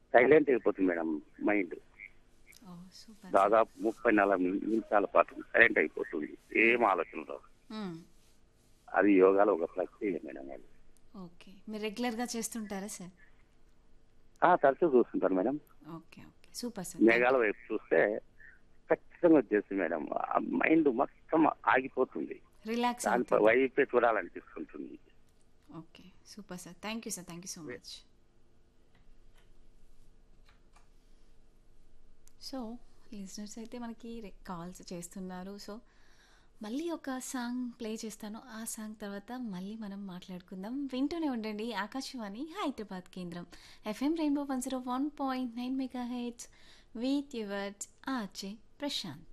Silent అయిపోతుంది madam mind ఓ super దాదాపు ముప్పై నలభై నిమిషాల పాటు సైలెంట్ అయిపోతుంది ఏం ఆలోచన రాదు మ్మ్. అది యోగాలో ఒక ప్రక్రియ మేడం అది ఓకే మీరు రెగ్యులర్గా చేస్తుంటారా సార్ ఆ, తరచూ చూస్తుంటారు madam okay okay super sir మేఘాల వైపు చూస్తే ఖచ్చితంగా వచ్చేసి మేడం ఆ మైండ్ మొత్తం ఆగిపోతుంది రిలాక్స్ దానిపై అవుతుంది వైపే చూడాలనిపిస్తుంటుంది okay super sir thank you sir thank you so much so listeners అయితే మనకి కాల్స్ చేస్తున్నారు సో మళ్ళీ ఒక సాంగ్ ప్లే చేస్తాను ఆ సాంగ్ తర్వాత మళ్ళీ మనం మాట్లాడుకుందాం వింటూనే ఉండండి ఆకాశవాణి హైదరాబాద్ కేంద్రం FM rainbow one zero one point nine megahertz with yours RJ Prashanth